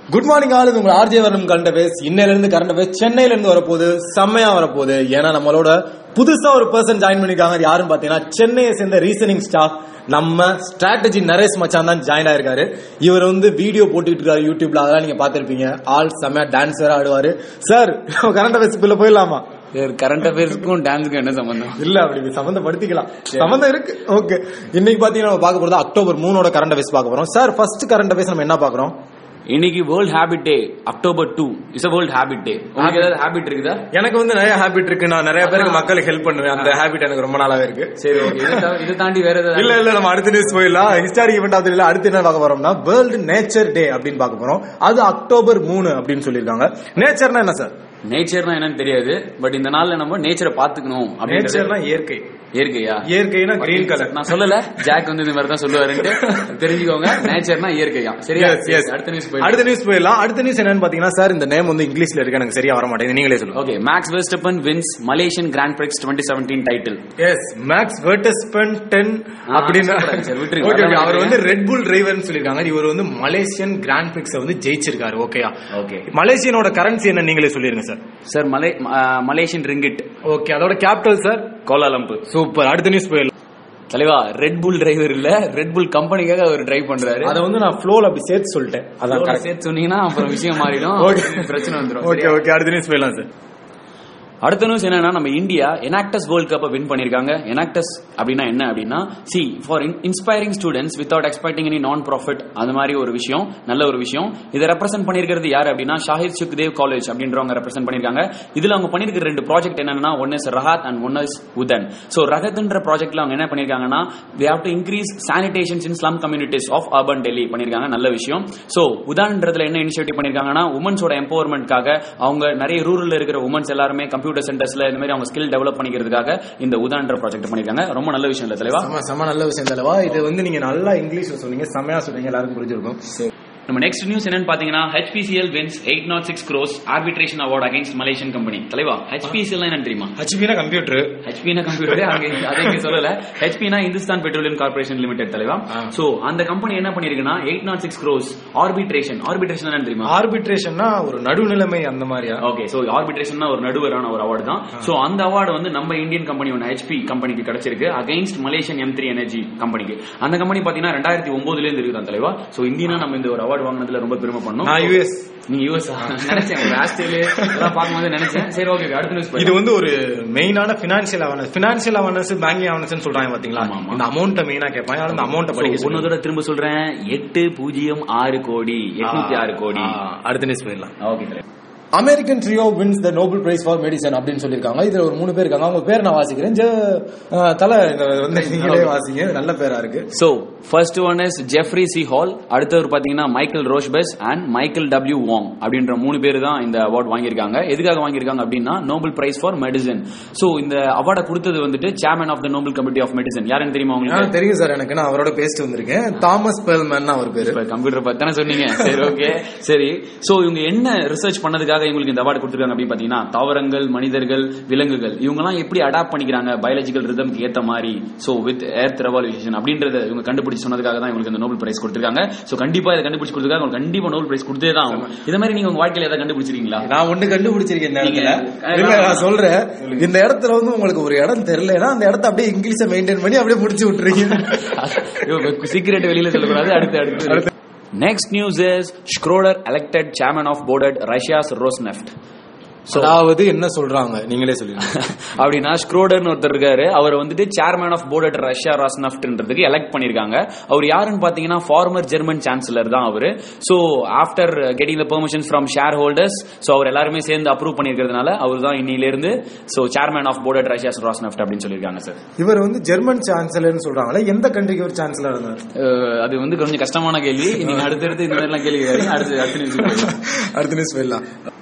Good morning ஆளுது உங்க RJ வரும் current affairs இன்னையில இருந்து கரண்ட் அஃபேர்ஸ் சென்னையில இருந்து வரப்போகுது செம்மையா வரப்போகுது ஏன்னா நம்மளோட புதுசா ஒரு பர்சன் ஜாயின் பண்ணிருக்காங்க அது யாருன்னு பாத்தீங்கன்னா சென்னையை சேர்ந்த ரீசனிங் ஸ்டாஃப் நம்ம ஸ்ட்ராட்டஜி நரேஷ் மச்சான் தான் ஜாயின் ஆயிருக்காரு இவர் வந்து வீடியோ போட்டுக்கிட்டு இருக்காரு யூடியூப்ல அதெல்லாம் நீங்க பாத்திருப்பீங்க ஆல் செம்மையா டான்ஸ் வேற ஆடுவாரு சார் கரண்ட் அஃபேர்ஸ்க்குள்ள போயிடலாமா கரண்ட் அஃபேர்ஸ்க்கும் டான்ஸுக்கும் என்ன சம்பந்தம் இல்ல அப்படி சம்பந்தப்படுத்திக்கலாம் சம்பந்தம் இருக்கு ஓகே இன்னைக்கு பாத்தீங்கன்னா நம்ம பார்க்க போறது அக்டோபர் மூணோட கரண்ட் அஃபேர்ஸ் பார்க்க போறோம் சார் ஃபர்ஸ்ட் கரண்ட் அஃபேர்ஸ் நம்ம என்ன பாக்குறோம் இன்னைக்கு World Habit Day October two is a World Habit Day உங்களுக்கு ஏதாவது ஹேபிட் இருக்குதா எனக்கு வந்து நிறைய ஹேபிட் இருக்கு நான் நிறைய பேருக்கு மக்களுக்கு ஹெல்ப் பண்ணுவேன் அந்த ஹேபிட் எனக்கு ரொம்ப நாளாவே இருக்கு சரி ஓகே இதை தாண்டி வேற ஏதாவது இல்ல இல்ல நம்ம அடுத்த நியூஸ் போயிடலாம் ஹிஸ்டாரிக் ஈவெண்ட் ஆஃப் இல்ல அடுத்து என்ன பார்க்க போறோம்னா வேர்ல்டு நேச்சர் டே அப்படின்னு பார்க்க போறோம் அது அக்டோபர் மூணு அப்படின்னு சொல்லியிருக்காங்க நேச்சர்னா என்ன சார் நேச்சர்னா என்னன்னு தெரியாது பட் இந்த நாள்ல நம்ம நேச்சரை பாத்துக்கணும் அப்படின்றது நேச்சர்னா இயற்கை இயற்கையா இயற்கைனா கிரீன் கலர் நான் சொல்லல ஜாக் வந்து இந்த மாதிரி தான் சொல்லுவாருன்ட்டு தெரிஞ்சுக்கோங்க நேச்சர்னா இயற்கையா சரியா Yes, yes. அடுத்த நியூஸ் போய் அடுத்த நியூஸ் போயிடலாம் அடுத்த நியூஸ் என்னன்னு பாத்தீங்கன்னா சார் இந்த நேம் வந்து இங்கிலீஷ்ல இருக்கு எனக்கு சரியா வர மாட்டேங்குது நீங்களே சொல்லுங்க okay Max Verstappen wins Malaysian Grand Prix twenty seventeen title yes Max Verstappen ten ஆ, அப்படின்னு சொல்லக்கூடாது சார், விட்டுருங்க. Okay, okay. அதான் அவர் வந்து ரெட் புல் டிரைவர்னு சொல்லிருக்காங்க இவர் வந்து மலேசியன் கிராண்ட் பிரிக்ஸ் வந்து ஜெயிச்சிருக்காரு ஓகேயா ஓகே மலேசியனோட கரன்சி என்ன நீங்களே சொல்லிருங்க சார் சார் மலை மலேசியன் ரிங்கிட் ஓகே அதோட கேபிட்டல் சார் கோலாலம்பூர் சூப்பர் அடுத்த நியூஸ் போயிடலாம் தலைவா ரெட் புல் டிரைவர் இல்ல ரெட் புல் கம்பெனிக்காக அவர் டிரைவ் பண்றாரு அதை வந்து நான் ஃப்ளோல அப்படி சேர்த்து சொல்லிட்டேன் அதான் அதோட correct. சேர்த்து சொன்னீங்கன்னா அப்புறம் விஷயம் மாறிடும் Okay. பிரச்சனை வந்துடும் ஓகே ஓகே அடுத்த நியூஸ் போயிடலாம் சார் அடுத்த நியூஸ் என்னன்னா நம்ம இந்தியா எனாக்டஸ் வேர்ல்ட் கப்பை வின் பண்ணிருக்காங்க எனாக்டஸ் அப்படின்னா என்ன அப்படின்னா see for inspiring students without expecting any non profit அது மாதிரி ஒரு விஷயம் நல்ல ஒரு விஷயம் இதை ரெப்ரசென்ட் பண்ணிருக்கிறது யார் அப்படின்னா ஷாஹித் சுக்தேவ் காலேஜ் அப்படின்றவங்க ரெப்ரசென்ட் பண்ணிருக்காங்க இதுல அவங்க பண்ணிருக்கிற ரெண்டு ப்ராஜெக்ட் என்னன்னா one is Rahat and one is Udaan so ரஹத்ன்ற ப்ராஜெக்ட்ல அவங்க என்ன பண்ணிருக்காங்கன்னா we have to increase sanitations in slum communities of urban Delhi பண்ணிருக்காங்க நல்ல விஷயம் சோ உதாரணத்துல என்ன இனிஷியேட்டிவ் பண்ணிருக்காங்கன்னா உமன்ஸோட எம்பவர்மெண்ட்காக அவங்க நிறைய ரூரல்ல இருக்கிற உமன்ஸ் எல்லாருமே கம்ப்யூட்டர் சென்டர்ஸ்ல இந்த மாதிரி அவங்க ஸ்கில் டெவலப் பண்ணிக்கிறதுக்காக இந்த உதாரண ப்ராஜெக்ட் பண்ணிருக்காங்க ரொம்ப நல்ல விஷயம் இல்ல தலைவா செம செம நல்ல விஷயம் தலைவா இது வந்து நீங்க நல்லா இங்கிலீஷ்ல சொன்னீங்க செமையா சொன்னீங்க எல்லாருக்கும் புரிஞ்சிருக்கும் நம்ம நெக்ஸ்ட் நியூஸ் என்னன்னு பாத்தீங்கன்னா HPCL wins eight nought six crores arbitration award against Malaysian company தலைவா ஹெச்பிசிஎல் என்னன்னு தெரியுமா ஹச்பினா கம்ப்யூட்டர் ஹெச்பினா கம்ப்யூட்டர் அங்க அதை இங்க சொல்லல ஹெச்பினா இந்துஸ்தான் பெட்ரோலியம் கார்பரேஷன் லிமிடெட் தலைவா சோ அந்த கம்பெனி என்ன பண்ணிருக்குன்னா eight nought six crores arbitration arbitration என்ன தெரியுமா ஆர்பிட்ரேஷன்னா ஒரு நடுநிலைமை அந்த மாதிரியா ஓகே சோ ஆர்பிட்ரேஷன் ஒரு நடுவரான ஒரு அவார்டு தான் சோ அந்த அவார்டு வந்து நம்ம இந்தியன் கம்பெனி ஒன்று ஹெச்பி கம்பெனிக்கு கிடைச்சிருக்கு against Malaysian M three energy கம்பெனிக்கு அந்த கம்பெனி பாத்தீங்கன்னா ரெண்டாயிரத்தி ஒன்பதுல இருந்து இருக்குதான் தலைவா சோ இந்தியனா நம்ம இந்த ஒரு அவார்டு வாங்கினதுல ரொம்ப பெருமை பண்ணோம் நான் யூஎஸ் நீ யூஎஸ் நினைச்சேன் ஒரு ஆஸ்திரேலியா இதெல்லாம் பார்க்கும்போது நினைச்சேன் சரி ஓகே அடுத்த நியூஸ் இது வந்து ஒரு மெயினான financial awareness financial awareness banking awareness சொல்றாங்க பாத்தீங்களா ஆமா, ஆமா. இந்த அமௌண்ட்டை மெயினா கேட்பாங்க அந்த அமௌண்ட்டை படிக்க சொல்லுங்க. ஒன்னதோட திரும்ப சொல்றேன் எட்டு பூஜ்ஜியம் ஆறு கோடி எட்நூத்தி ஆறு கோடி ஆ, அடுத்த நியூஸ் போயிடலாம் okay American trio wins the Nobel Prize for medicine அப்படின்னு சொல்லியிருக்காங்க இதுல ஒரு மூணு பேர் இருக்காங்க அவங்க பேர் நான் வாசிக்கிறேன் ஜ- அஹ், தலை இந்த வந்து நீங்களே வாசிங்க நல்ல பேரா இருக்கு so first one is Jeffrey C Hall அடுத்தவர் பாத்தீங்கன்னா Michael Rosbash and Michael W Young அப்படின்ற மூணு பேர் தான் இந்த அவார்ட் வாங்கியிருக்காங்க எதுக்காக வாங்கியிருக்காங்க அப்படின்னா Nobel Prize for medicine so இந்த அவார்டை கொடுத்தது வந்துட்டு chairman of the Nobel committee of medicine யாருன்னு தெரியுமா ஆ, உங்களுக்கு தெரியும் சார் எனக்கு நான் அவரோட பேசிட்டு வந்திருக்கேன் தாமஸ் பெல்மன் அவர் பேரு இப்ப கம்ப்யூட்டர் பத்தி தானே சொன்னீங்க சரி ஓகே சரி சோ இவங்க என்ன ரிசர்ச் பண்ணதுக்காக இவங்களுக்கு இந்த அவார்டு கொடுத்துருக்காங்க அப்படின்னு பாத்தீங்கன்னா தாவரங்கள் மனிதர்கள் விலங்குகள் இவங்க எல்லாம் எப்படி அடாப்ட் பண்ணிக்கிறாங்க பயாலஜிக்கல் ரிதம்க்கு ஏத்த மாதிரி சோ வித் எர்த் ரெவல்யூஷன் அப்படின்றத இவங்க கண்டுபிடிச்சு சொன்னதுக்காக தான் இவங்களுக்கு இந்த நோபல் பிரைஸ் கொடுத்திருக்காங்க சோ கண்டிப்பா இதை கண்டுபிடிச்சு கொடுத்துருக்காங்க உங்களுக்கு கண்டிப்பா நோபல் பிரைஸ் கொடுத்தே தான் ஆகும் இது மாதிரி நீங்க உங்க வாழ்க்கையில ஏதாவது கண்டுபிடிச்சிருக்கீங்களா நான் ஒண்ணு கண்டுபிடிச்சிருக்கேன் இந்த இடத்துல நீங்க- இல்ல நான் சொல்றேன் இந்த இடத்துல வந்து உங்களுக்கு ஒரு இடம் தெரியலன்னா அந்த இடத்த அப்படியே இங்கிலீஷை மெயின்டைன் பண்ணி அப்படியே முடிச்சு விட்டுறீங்க சீக்கிரட் வெளியில சொல்லக்கூடாது அடுத்து அடுத்து next news is Schroeder elected chairman of board at Russia's Rosneft அதாவது என்ன சொல்றாங்க நீங்களே சொல்லுங்க அப்படின்னா ஸ்க்ரோடர்னு ஒருத்தர் இருக்காரு அவர் வந்துட்டு chairman of board at Russia ராஸ்னஃப்ட்ன்றதுக்கு எலெக்ட் பண்ணிருக்காங்க அவர் யாருன்னு பாத்தீங்கன்னா ஃபார்மர் ஜெர்மன் சான்சலர் தான் அவரு so after getting the permission from shareholders so அவர் எல்லாருமே சேர்ந்து அப்ரூவ் பண்ணிருக்கிறதுனால அவர் தான் இன்னில இருந்து so chairman of board at Russia Rosneft அப்படின்னு சொல்லியிருக்காங்க சார் இவர் வந்து ஜெர்மன் சான்சலர்னு சொல்றாங்களே எந்த கண்ட்ரிக்கு ஒரு சான்சலர் இருந்தார் அஹ் அது வந்து கொஞ்சம் கஷ்டமான கேள்வி நீங்க அடுத்தடுத்து இந்த மாதிரிலாம் கேள்வி கேட்காதீங்க. அடுத்து அடுத்த நியூஸ் அடுத்த நியூஸ் போயிடலாம்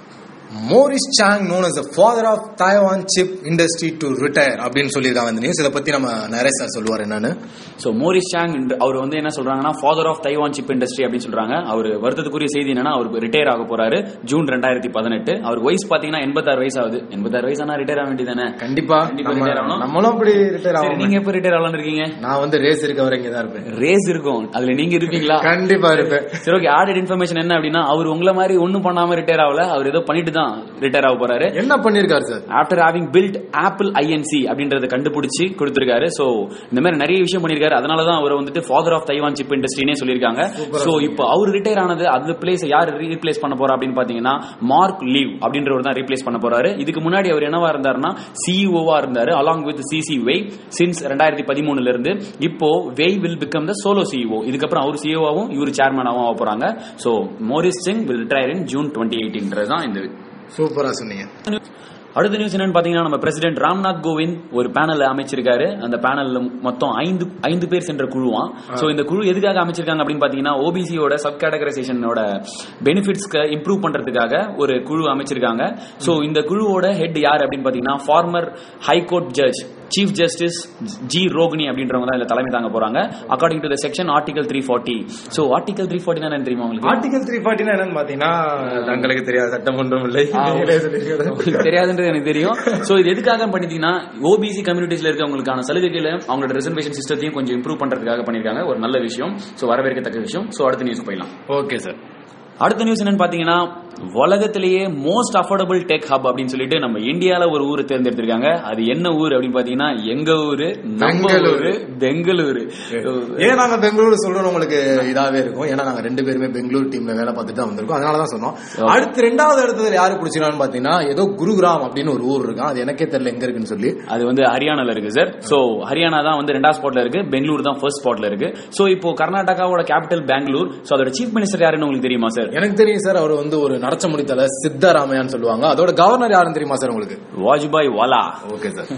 Morris Chang known as the father of Taiwan chip industry to retire அப்படின்னு சொல்லியிருக்காங்க இந்த நியூஸ் இதை பத்தி நம்ம நிறைய சார் சொல்லுவார் என்னன்னு சோ மோரிஸ் சாங் அவர் வந்து என்ன சொல்றாங்கன்னா father of Taiwan chip industry அப்படின்னு சொல்றாங்க அவர் வருத்தத்துக்குரிய செய்தி என்னன்னா அவர் ரிட்டையர் ஆக போறாரு ஜூன் ரெண்டாயிரத்தி பதினெட்டு அவர் வயசு பாத்தீங்கன்னா எண்பத்தாறு வயசு ஆகுது எண்பத்தாறு வயசு ஆனா ரிட்டையர் ஆக வேண்டியதானே கண்டிப்பா கண்டிப்பா நம்ம- retire ஆகணும். நம்மளும் அப்படி ரிட்டையர் சரி ஆகும் நீங்க எப்ப ரிட்டையர் ஆகலாம்னு இருக்கீங்க நான் வந்து ரேஸ் இருக்க வரை இங்க தான் இருப்பேன் ரேஸ் இருக்கும் அதுல நீங்க இருப்பீங்களா கண்டிப்பா இருப்பேன் சரி ஓகே ஆடட் இன்ஃபர்மேஷன் என்ன அப்படின்னா அவர் உங்கள மாதிரி ஒண்ணும் பண்ணாம ரிட்டையர் ஆகல அவர் ஏதோ பண்ணிட்டு தான் ரிட்டையர் ஆக போறாரு என்ன பண்ணிருக்காரு sir after having built Apple INC அப்படின்றத கண்டுபிடிச்சு கொடுத்திருக்காரு சோ இந்த மாதிரி நிறைய விஷயம் பண்ணிருக்காரு அதனால தான் அவர் வந்துட்டு ஃபாதர் ஆஃப் தைவான் சிப் இண்டஸ்ட்ரினே சொல்லியிருக்காங்க சோ இப்போ அவர் ரிட்டையர் ஆனது அந்த பிளேஸ் யார் ரீப்ளேஸ் பண்ண போறா அப்படின்னு பாத்தீங்கன்னா மார்க் லீவ் அப்படின்றவர் தான் ரீப்ளேஸ் பண்ண போறாரு இதுக்கு முன்னாடி அவர் என்னவா இருந்தாருன்னா சிஇஓவா இருந்தாரு along with CC Wei since ரெண்டாயிரத்தி பதிமூணுல இருந்து இப்போ Wei will become the solo CEO இதுக்கப்புறம் அவர் சிஇஓவும் இவர் சேர்மனாவும் ஆக போறாங்க so Morris Chang will retire in June twenty எயிட்டீன்றது தான் இந்த சூப்பரா சொன்னீங்க அடுத்த நியூஸ் என்னன்னு பாத்தீங்கன்னா நம்ம பிரசிடென்ட் ராம்நாத் கோவிந்த் ஒரு பேனல் அமைச்சிருக்காரு அந்த பேனல்ல மொத்தம் ஐந்து ஐந்து பேர் சென்ற குழுவாம் சோ இந்த குழு எதுக்காக அமைச்சிருக்காங்க அப்படின்னு பாத்தீங்கன்னா ஓபிசியோட சப் கேட்டகரைசேஷனோட பெனிஃபிட்ஸ்க்கு இம்ப்ரூவ் பண்றதுக்காக ஒரு குழு அமைச்சிருக்காங்க சோ இந்த குழுவோட ஹெட் யார் அப்படின்னு பாத்தீங்கன்னா former high court judge chief justice G Rohini அப்படின்றவங்க தான் இதுல தலைமை தாங்க போறாங்க according to the section article three forty so article three forty என்ன தெரியுமா உங்களுக்கு ஆர்டிகல் த்ரீ ஃபார்ட்டினா என்னன்னு பாத்தீங்கன்னா தங்களுக்கு தெரியாத சட்டம் ஒன்றும் இல்லை நீங்களே சொல்லிருக்கிறது. உங்களுக்கு தெரியாதுன்றது எனக்கு தெரியும் சோ இது எதுக்காக பண்ணிட்டீங்கன்னா ஓபிசி கம்யூனிட்டிஸ்ல இருக்கவங்களுக்கான சலுகைகளை அவங்களோட ரிசர்வேஷன் சிஸ்டத்தையும் கொஞ்சம் இம்ப்ரூவ் பண்றதுக்காக பண்ணிருக்காங்க ஒரு நல்ல விஷயம் சோ வரவேற்கத்தக்க விஷயம் சோ அடுத்த நியூஸ் போயிடலாம் ஓகே சார் அடுத்த நியூஸ் என்னன்னு பாத்தீங்கன்னா உலகத்திலேயே மோஸ்ட் அஃபோர்டபுள் டெக் ஹப் அப்படின்னு சொல்லிட்டு நம்ம இந்தியால ஒரு ஊர் தேர்ந்தெடுத்திருக்காங்க அது என்ன ஊர் அப்படின்னு பாத்தீங்கன்னா எங்க ஊரு நம்ம பெங்களூரு. ஊரு பெங்களூரு ஏன் நாங்க பெங்களூர் சொல்றோம் உங்களுக்கு இதாவே இருக்கும் ஏன்னா நாங்க ரெண்டு பேருமே பெங்களூர் டீம்ல வேலை பார்த்துட்டு தான் வந்திருக்கோம் அதனால தான் சொன்னோம் அடுத்து ரெண்டாவது இடத்துல யாரு பிடிச்சிருக்கான்னு பாத்தீங்கன்னா ஏதோ குருகிராம் அப்படின்னு ஒரு ஊர் இருக்கும் அது எனக்கே தெரியல எங்க இருக்குன்னு சொல்லி அது வந்து ஹரியானால இருக்கு சார் சோ ஹரியானா தான் வந்து ரெண்டாவது ஸ்பாட்ல இருக்கு பெங்களூர் தான் ஃபர்ஸ்ட் ஸ்பாட்ல இருக்கு சோ இப்போ கர்நாடகாவோட கேபிட்டல் பெங்களூர் சோ அதோட சீஃப் மினிஸ்டர் யாருன்னு உங்களுக்கு தெரியுமா சார் எனக்கு தெரியும் சார் அவர் வந்து ஒரு நடச்ச முடித்தல சித்தராமையான்னு சொல்லுவாங்க அதோட கவர்னர் யாருன்னு தெரியுமா சார் உங்களுக்கு வாஜ்பாய் வாலா ஓகே சார்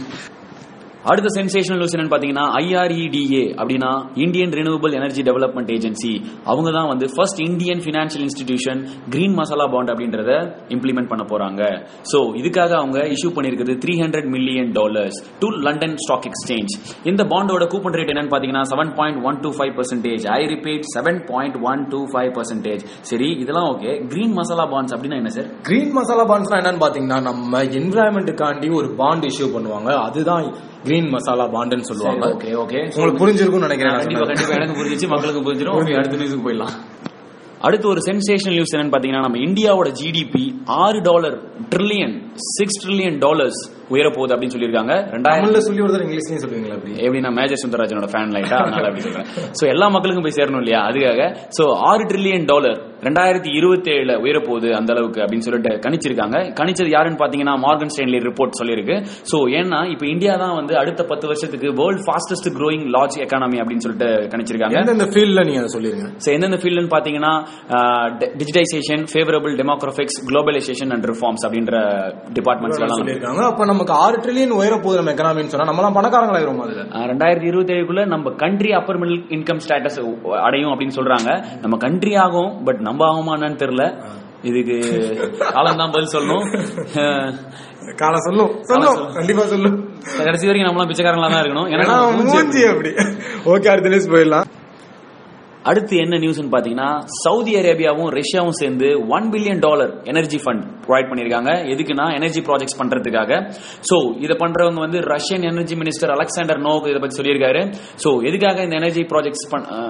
அடுத்த சென்சேஷனல் நியூஸ் என்னன்னு பாத்தீங்கன்னா ஐஆர்இடிஏ அப்படின்னா Indian renewable energy development agency அவங்க தான் வந்து first Indian financial institution green masala bond அப்படின்றத இம்ப்ளிமெண்ட் பண்ண போறாங்க சோ இதுக்காக அவங்க இஷ்யூ பண்ணிருக்கிறது three hundred million dollars to London stock exchange இந்த பாண்டோட கூப்பன் ரேட் என்னன்னு பாத்தீங்கன்னா seven point one two five percentage I repeat seven point one two five percentage சரி இதெல்லாம் ஓகே கிரீன் மசாலா பாண்ட்ஸ் அப்படின்னா என்ன சார் கிரீன் மசாலா பாண்ட்ஸ்னா என்னன்னு பாத்தீங்கன்னா நம்ம என்விரான்மெண்ட்டுக்காண்டி ஒரு பாண்ட் இஷ்யூ பண்ணுவாங்க அதுதான் கிரீன் மசாலா பாண்டுன்னு சொல்லுவாங்க ஓகே ஓகே உங்களுக்கு புரிஞ்சிருக்கும்னு நினைக்கிறேன் நான் கண்டிப்பா சொன்னது. கண்டிப்பா எனக்கு புரிஞ்சிச்சு மக்களுக்கு புரிஞ்சிடும் Okay, அடுத்த நியூஸ்க்கு போயிடலாம் அடுத்து ஒரு சென்சேஷனல் நியூஸ் என்னன்னு பாத்தீங்கன்னா நம்ம இந்தியாவோட ஜிடிபி ஆறு dollar trillion six trillion dollars உயர போகுது அப்படின்னு சொல்லியிருக்காங்க ரெண்டாயிரம் தமிழ்ல சொல்லி ஒரு தடவை இங்கிலீஷ்லயும் சொல்லுவீங்களா அப்படி எப்படி நான் மேஜர் சுந்தரராஜனோட ஃபேன் லைட்டா அதனால அப்படி சொல்றேன் சோ எல்லா மக்களுக்கும் போய் சேரணும் இல்லையா அதுக்காக சோ ஆறு ட்ரில்லியன் டாலர் ரெண்டாயிரத்தி இருபத்தி ஏழுல உயர போகுது அந்த அளவுக்கு அப்படின்னு சொல்லிட்டு கணிச்சிருக்காங்க கணிச்சது யாருன்னு பாத்தீங்கன்னா மார்கன் ஸ்டேன்லி ரிப்போர்ட் சொல்லியிருக்கு சோ ஏன்னா இப்ப இந்தியா தான் வந்து அடுத்த பத்து வருஷத்துக்கு world fastest growing large economy அப்படின்னு சொல்லிட்டு கணிச்சிருக்காங்க எந்தெந்த ஃபீல்ட்ல நீங்க அதை சொல்லிருங்க சோ எந்தெந்த ஃபீல்டுன்னு பாத்தீங்கன்னா digitization favourable demographics globalization and reforms அப்படின்ற டிபார்ட்மெண்ட்ஸ் எல்லாம் சொல்லிருக்காங்க அப்ப நமக்கு ஆறு ட்ரில்லியன் உயர போகுது நம்ம எக்கனாமின்னு சொன்னா நம்மலாம் பணக்காரங்களாயிரும் அதுல ரெண்டாயிரத்தி இருபத்தி ஏழுக்குள்ள நம்ம country upper middle income status அடையும் அப்படின்னு சொல்றாங்க நம்ம கண்ட்ரி ஆகும் பட் நம்ம ஆகுமா என்னன்னு தெரியல இதுக்கு காலம் தான் பதில் சொல்லணும் அஹ், காலம் சொல்லும் சொல்லும் கண்டிப்பா சொல்லும் கடைசி வரைக்கும் நம்மளாம் பிச்சைக்காரங்களா தான் இருக்கணும் ஏன்னா ஏன்னா நம்ம மூஞ்சி மூஞ்சி அப்படி ஓகே அடுத்த நியூஸ் போயிடலாம் அடுத்து என்ன நியூஸ்னு பாத்தீங்கன்னா சவுதி அரேபியாவும் ரஷ்யாவும் சேர்ந்து one billion dollar energy fund provide பண்ணிருக்காங்க எதுக்குன்னா எனர்ஜி ப்ராஜெக்ட்ஸ் பண்றதுக்காக சோ இத பண்றவங்க வந்து Russian energy minister Alexander Novak இதை பத்தி சொல்லியிருக்காரு சோ எதுக்காக இந்த எனர்ஜி ப்ராஜெக்ட்ஸ்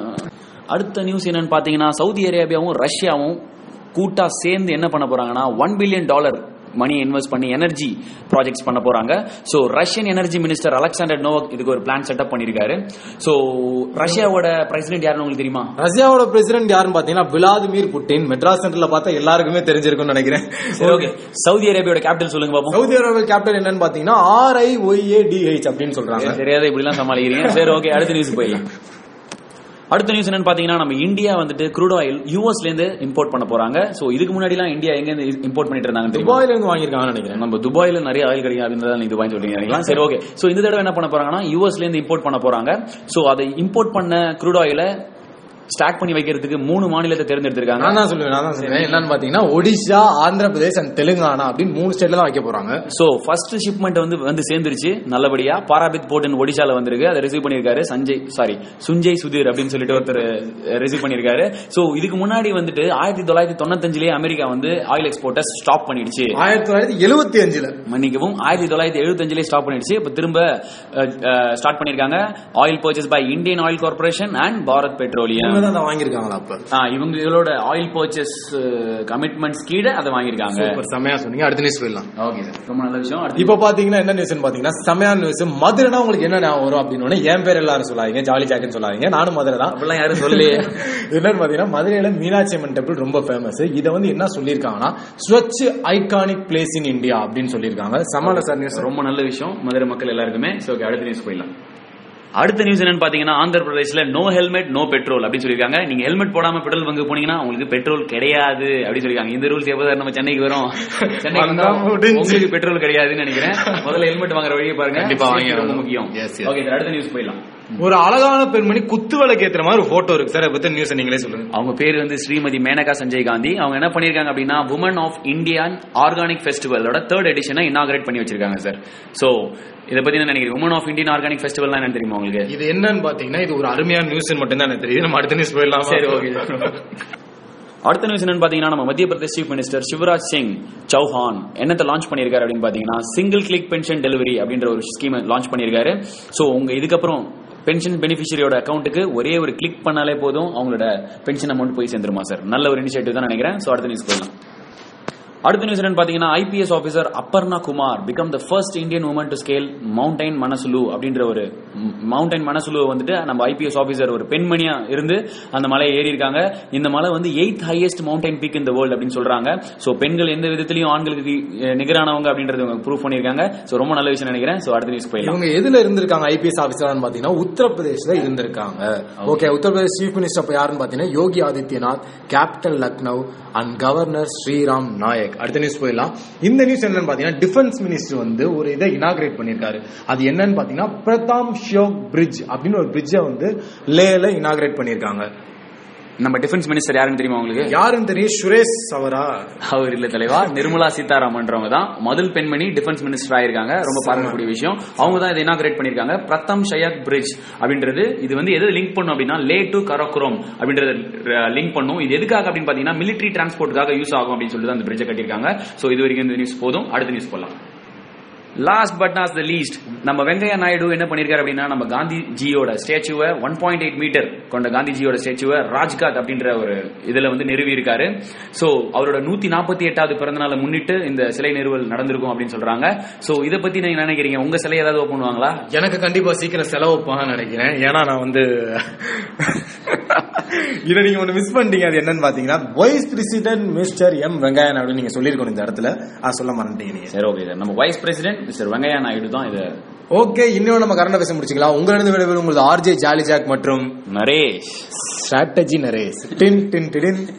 அடுத்த நியூஸ் என்னன்னு பாத்தீங்கன்னா சவுதி அரேபியாவும் ரஷ்யாவும் கூட்டா சேர்ந்து என்ன பண்ண போறாங்கன்னா one billion dollar money invest பண்ணி எனர்ஜி ப்ராஜெக்ட்ஸ் பண்ண போறாங்க so Russian energy minister Alexander Novak இதுக்கு ஒரு பிளான் செட்டப் பண்ணிருக்காரு சோ ரஷ்யாவோட பிரசிடென்ட் யாருன்னு உங்களுக்கு தெரியுமா ரஷ்யாவோட பிரசிடென்ட் யாருன்னு பாத்தீங்கன்னா விளாதிமிர் புட்டின் மெட்ராஸ் சென்டர்ல பார்த்தா எல்லாருக்குமே தெரிஞ்சிருக்கும்னு நினைக்கிறேன் சரி ஓகே சவுதி அரேபியாவோட கேபிட்டல் சொல்லுங்க பாப்போம் சவுதி அரேபியா கேபிட்டல் என்னன்னு பாத்தீங்கன்னா R I Y A D H அப்படின்னு சொல்றாங்க தெரியாத இப்படி எல்லாம் சமாளிக்கிறீங்க சரி ஓகே அடுத்த நியூஸ் போயிடலாம் அடுத்த நியூஸ் என்னன்னு பாத்தீங்கன்னா நம்ம இந்தியா வந்துட்டு க்ரூட் ஆயில் யூஎஸ்ல இருந்து இம்போர்ட் பண்ண போறாங்க சோ இதுக்கு முன்னாடி எல்லாம் இந்தியா எங்க இருந்து இம்போர்ட் பண்ணிட்டு இருந்தாங்க தெரியுமா துபாயில இருந்து வாங்கியிருக்காங்கன்னு நினைக்கிறேன் நம்ம துபாயில நிறைய ஆயில் கிடைக்கும் அப்படின்னு நீங்க துபாய் சொல்றீங்க நினைக்கலாம் சரி ஓகே சோ இந்த தடவை என்ன பண்ண போறாங்கன்னா யூஎஸ்ல இருந்து இம்போர்ட் பண்ண போறாங்க சோ அதை இம்போர்ட் பண்ண க்ரூட் ஆயில ஸ்டாக் பண்ணி வைக்கிறதுக்கு மூணு மாநிலத்தை தேர்ந்தெடுத்திருக்காங்க நான் தான் சொல்லுவேன் நான் தான் சொல்லுவேன் என்னன்னு பாத்தீங்கன்னா ஒடிஷா ஆந்திர பிரதேஷ் அண்ட் தெலுங்கானா அப்படின்னு மூணு ஸ்டேட்ல தான் வைக்க போறாங்க சோ ஃபர்ஸ்ட் ஷிப்மெண்ட் வந்து வந்து சேர்ந்துருச்சு நல்லபடியா பாராபித் போர்ட் ஒடிஷால வந்திருக்கு அதை ரிசீவ் பண்ணிருக்காரு சஞ்சய் சாரி சுஞ்சய் சுதீர் அப்படின்னு சொல்லிட்டு ஒருத்தர் ரிசீவ் பண்ணிருக்காரு சோ இதுக்கு முன்னாடி வந்துட்டு ஆயிரத்தி தொள்ளாயிரத்தி தொண்ணூத்தஞ்சுலயே அமெரிக்கா வந்து ஆயில் எக்ஸ்போர்ட்டை ஸ்டாப் பண்ணிடுச்சு ஆயிரத்தி தொள்ளாயிரத்தி எழுபத்தி அஞ்சுல மன்னிக்கவும் ஆயிரத்தி தொள்ளாயிரத்தி எழுபத்தஞ்சுலேயே ஸ்டாப் பண்ணிடுச்சு இப்போ திரும்ப ஸ்டார்ட் பண்ணிருக்காங்க oil purchase by Indian oil corporation and Bharat petroleum இவங்க தான் அதை வாங்கியிருக்காங்களா அப்ப இவங்களோட ஆயில் பர்ச்சேஸ் கமிட்மெண்ட்ஸ் கீழே அதை வாங்கியிருக்காங்க சூப்பர் செமையா சொன்னீங்க அடுத்த நியூஸ் போயிடலாம் ஓகே சார் ரொம்ப நல்ல விஷயம் அடுத்து இப்ப பாத்தீங்கன்னா என்ன நியூஸ் பாத்தீங்கன்னா செமையான நியூஸ் மதுரைனா உங்களுக்கு என்ன ஞாபகம் வரும் அப்படின்னு என் பேர் எல்லாரும் சொல்லாதீங்க ஜாலி ஜாக்குன்னு சொல்லாதீங்க நானும் மதுரை தான் அப்படிலாம் யாரும் சொல்லலையே என்னன்னு பாத்தீங்கன்னா மதுரையில மீனாட்சி அம்மன் டெம்பிள் ரொம்ப ஃபேமஸ் இதை வந்து என்ன சொல்லியிருக்காங்கன்னா Swachh iconic place in India அப்படின்னு சொல்லியிருக்காங்க சமாள சார் நியூஸ் ரொம்ப நல்ல விஷயம் மதுரை மக்கள் எல்லாருக்குமே சோ ஓகே அடுத்த நியூஸ் போயிடலாம் அடுத்த நியூஸ் என்னன்னு பாத்தீங்கன்னா ஆந்திர பிரதேஷ்ல நோ ஹெல்மெட் நோ பெட்ரோல் அப்படின்னு சொல்லிருக்காங்க நீங்க ஹெல்மெட் போடாம பெட்ரோல் பங்கு போனீங்கன்னா உங்களுக்கு பெட்ரோல் கிடையாது அப்படின்னு சொல்லிருக்காங்க இந்த ரூல்ஸ் எப்போ நம்ம சென்னைக்கு வரும் சென்னைக்கு வந்தா வந்தா முடிஞ்சு. உங்களுக்கு பெட்ரோல் கிடையாதுன்னு நினைக்கிறேன் முதல்ல ஹெல்மெட் வாங்குற வழியை பாருங்க கண்டிப்பா வாங்கி Safety ரொம்ப ஆகணும். முக்கியம் Yes, yes. ஓகே அடுத்த நியூஸ் போயிடலாம் ஒரு அழகான பெண்மணி குத்து விளக்கு ஏத்துற மாதிரி ஒரு போட்டோ இருக்கு சார் அதை பத்தி நியூஸ் நீங்களே சொல்லுங்க அவங்க பேர் வந்து ஸ்ரீமதி மேனகா சஞ்சய் காந்தி அவங்க என்ன பண்ணிருக்காங்க அப்படின்னா உமன் ஆஃப் இந்தியன் ஆர்கானிக் ஃபெஸ்டிவலோட தேர்ட் எடிஷனை இனாகிரேட் பண்ணி வச்சிருக்காங்க சார் சோ இதை பத்தி என்ன நினைக்கிறீங்க women of Indian organic festival என்ன தெரியுமா உங்களுக்கு இது என்னன்னு பாத்தீங்கன்னா இது ஒரு அருமையான நியூஸ் மட்டும் தான் எனக்கு தெரியுது நம்ம அடுத்த நியூஸ் போயிடலாம் சரி ஓகே அடுத்த நியூஸ் என்னன்னு பாத்தீங்கன்னா நம்ம மத்திய பிரதேஷ் சீஃப் மினிஸ்டர் சிவராஜ் சிங் சௌஹான் என்னத்தை லான்ச் பண்ணிருக்காரு அப்படின்னு பாத்தீங்கன்னா சிங்கிள் கிளிக் பென்ஷன் டெலிவரி அப்படின்ற ஒரு ஸ்கீம் லான்ச் பண்ணிருக்காரு சோ உங்க இதுக்கப்புறம் பென்ஷன் பெனிஃபிஷரியோட அக்கௌண்ட்டுக்கு ஒரே ஒரு கிளிக் பண்ணாலே போதும் அவங்களோட பென்ஷன் அமௌண்ட் போய் சேர்ந்துருமா சார் நல்ல ஒரு இனிஷியேட்டிவ் தான் நினைக்கிறேன் சோ அடுத்த நியூஸ் போயிடலாம் அடுத்த நியூஸ் என்னன்னு பாத்தீங்கன்னா IPS officer Aparna Kumar become the first Indian woman to scale mountain Manaslu அப்படின்ற ஒரு மவுண்டைன் மனசுலு வந்துட்டு நம்ம ஐபிஎஸ் ஆபீசர் ஒரு பெண்மணியா இருந்து அந்த மலையை ஏறி இருக்காங்க இந்த மலை வந்து எயித் ஹையஸ்ட் மவுண்டைன் பீக் இந்த வேர்ல்டு அப்படின்னு சொல்றாங்க சோ பெண்கள் எந்த விதத்திலையும் ஆண்களுக்கு அஹ், நிகரானவங்க அப்படின்றது ப்ரூவ் பண்ணிருக்காங்க சோ ரொம்ப நல்ல விஷயம் நினைக்கிறேன் சோ அடுத்த நியூஸ் போயிடலாம் இவங்க எதுல இருந்திருக்காங்க ஐபிஎஸ் ஆபீசர்னு பாத்தீங்கன்னா உத்தரப்பிரதேஷ்ல இருந்திருக்காங்க ஓகே உத்தரப்பிரதேஷ் சீஃப் மினிஸ்டர் அப்ப யாருன்னு பாத்தீங்கன்னா Yogi Adityanath capital Lucknow and governor Shriram Naik அடுத்த நியூஸ் போயிடலாம் இந்த நியூஸ் என்னன்னு பாத்தீங்கன்னா டிஃபென்ஸ் மினிஸ்டர் வந்து ஒரு இதை இனாகிரேட் பண்ணிருக்காரு அது என்னன்னு பாத்தீங்கன்னா பிரதாம் ஷியோக் பிரிட்ஜ் அப்படின்னு ஒரு பிரிட்ஜை வந்து லேல இனாகிரேட் பண்ணிருக்காங்க நம்ம டிஃபென்ஸ் மினிஸ்டர் யாருன்னு தெரியுமா உங்களுக்கு யாருன்னு தெரியும் சுரேஷ் அவரா அவர் இல்ல தலைவா நிர்மலா சீதாராமன்றவங்க தான் முதல் பெண்மணி டிஃபென்ஸ் மினிஸ்டர் ஆயிருக்காங்க ரொம்ப பாராட்டக்கூடிய விஷயம் அவங்க தான் இதை இனாகிரேட் பண்ணிருக்காங்க பிரதம் ஷயாக் பிரிட்ஜ் அப்படின்றது இது வந்து எது லிங்க் பண்ணும் அப்படின்னா லே டு கரக்குரோம் அப்படின்றத லிங்க் பண்ணும் இது எதுக்காக அப்படின்னு பாத்தீங்கன்னா மிலிட்டரி டிரான்ஸ்போர்ட்டுக்காக யூஸ் ஆகும் அப்படின்னு சொல்லிட்டு தான் அந்த பிரிட்ஜை கட்டியிருக்காங்க சோ இது வரைக்கும் இந்த நியூஸ் போதும் அடுத்த நியூஸ் போலாம் last but not the least நம்ம வெங்கையா நாயுடு என்ன பண்ணிருக்காரு அப்படின்னா நம்ம காந்திஜியோட ஸ்டேச்சுவை ஒன் பாயிண்ட் எயிட் மீட்டர் கொண்ட காந்திஜியோட ஸ்டேச்சுவை ராஜ்காட் அப்படின்ற ஒரு இதுல வந்து நிறுவி இருக்காரு சோ அவரோட நூத்தி நாற்பத்தி எட்டாவது பிறந்த நாளை முன்னிட்டு இந்த சிலை நிறுவல் நடந்திருக்கும் அப்படின்னு சொல்றாங்க சோ இதை பத்தி நீங்க என்ன நினைக்கிறீங்க உங்க சிலை ஏதாவது ஓப்பன் பண்ணுவாங்களா எனக்கு கண்டிப்பா சீக்கிரம் செலவு வைப்பாங்கன்னு நினைக்கிறேன் ஏன்னா நான் வந்து இதை நீங்க ஒண்ணு மிஸ் பண்ணிட்டீங்க அது என்னன்னு பாத்தீங்கன்னா vice president mister M Venkaiah Naidu நீங்க சொல்லிருக்கணும் இந்த இடத்துல அது சொல்ல மறந்துட்டீங்க நீங்க சரி ஓகே சார் நம்ம vice president mister Venkaiah Naidu தான் இதை ஓகே இன்னும் நம்ம கரண்ட் பேச முடிச்சுக்கலாம் உங்களிடம் விட உங்களுக்கு ஆர்ஜே ஜாலி ஜாக் மற்றும் நரேஷ் ஸ்ட்ராட்டஜி நரேஷ் டின் டின் டின்